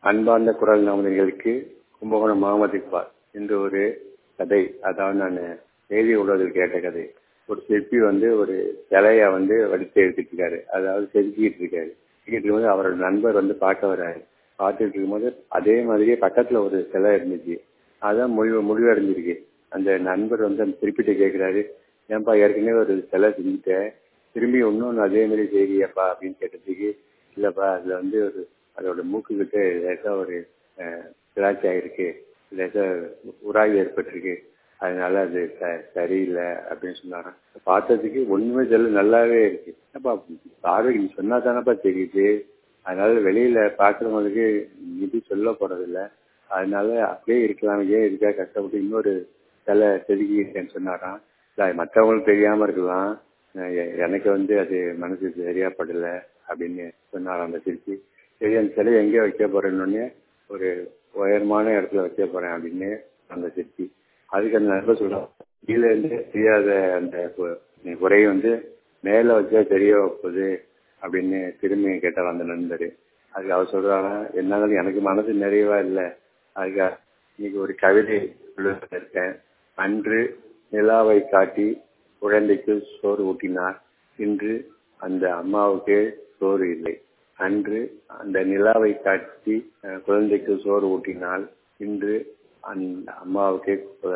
அன்பார்ந்த குரல் நாமதிகளுக்கு கும்பகோணம் முகமது இக்பால் என்று ஒரு கதை அதாவது நான் செய்தி உலகத்தில் கேட்ட கதை ஒரு சிற்பி வந்து ஒரு சிலைய வந்து வடித்து எடுத்துட்டு இருக்காரு அதாவது செதுக்கிட்டு இருக்காரு செதுக்கிட்டு இருக்கும்போது அவரோட நண்பர் வந்து பார்க்க வர்றாரு பார்த்துட்டு இருக்கும்போது அதே மாதிரியே பக்கத்துல ஒரு சிலை இருந்துச்சு அதான் முடிவு முடிவடைஞ்சிருக்கு அந்த நண்பர் வந்து அந்த சிற்பிட்ட கேட்கிறாரு ஏன்பா ஏற்கனவே ஒரு சிலை செஞ்சுட்டேன் திரும்பி இன்னொன்று அதே மாதிரி செய்கியப்பா அப்படின்னு கேட்டதுக்கு இல்லப்பா அதுல வந்து ஒரு அதோட மூக்கு கிட்ட லேசா ஒரு திராட்சை ஆயிருக்கு லேசா உராய்வு ஏற்பட்டிருக்கு அதனால அது சரியில்லை அப்படின்னு சொன்னாங்க பார்த்ததுக்கு ஒண்ணுமே சொல்ல நல்லாவே இருக்கு அப்பா பார்வைக்கு நீ சொன்னா தானப்பா தெரியுது அதனால வெளியில பாக்குறவங்களுக்கு இது சொல்ல போறதில்ல அதனால அப்படியே இருக்கலாம் ஏன் இருக்கா கஷ்டப்பட்டு இன்னொரு சிலை செதுக்கிட்டேன்னு சொன்னாராம் மற்றவங்களுக்கு தெரியாம இருக்கலாம் எனக்கு வந்து அது மனசு சரியா படல அப்படின்னு சொன்னாராம் அந்த சிற்பி சரி அந்த சிலையை எங்கே வைக்க போறேன்னு ஒரு உயரமான இடத்துல வைக்க போறேன் அப்படின்னு அந்த சிற்பி அதுக்கு அந்த நண்பர் சொல்றான் கீழே இருந்து தெரியாத அந்த குறையை வந்து மேல வச்சா தெரிய போகுது அப்படின்னு திரும்பி கேட்டார் அந்த நண்பர் அதுக்கு அவர் சொல்றாங்க என்னாலும் எனக்கு மனசு நிறைவா இல்லை அதுக்கு இன்னைக்கு ஒரு கவிதை இருக்கேன் அன்று நிலாவை காட்டி குழந்தைக்கு சோறு ஊட்டினார் இன்று அந்த அம்மாவுக்கு சோறு இல்லை அன்று அந்த நிலாவை காட்டி குழந்தைக்கு சோறு ஊட்டினால் இன்று அந்த அம்மாவுக்கே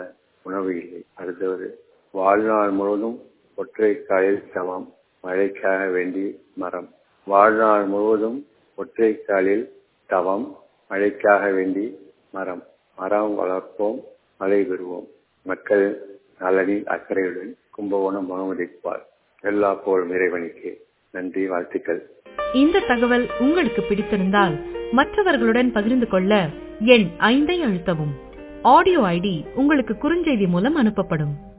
உணவு இல்லை அடுத்தவர் வாழ்நாள் முழுவதும் ஒற்றை காலில் சமம் மழைக்காக வேண்டி மரம் வாழ்நாள் முழுவதும் ஒற்றை காலில் தவம் மழைக்காக வேண்டி மரம் மரம் வளர்ப்போம் மழை பெறுவோம் மக்கள் நலனில் அக்கறையுடன் கும்பகோணம் முகமது இக்பால் எல்லா போல் இறைவனுக்கு நன்றி வாழ்த்துக்கள் இந்த தகவல் உங்களுக்கு பிடித்திருந்தால் மற்றவர்களுடன் பகிர்ந்து கொள்ள எண் ஐந்தை அழுத்தவும் ஆடியோ ஐடி உங்களுக்கு குறுஞ்செய்தி மூலம் அனுப்பப்படும்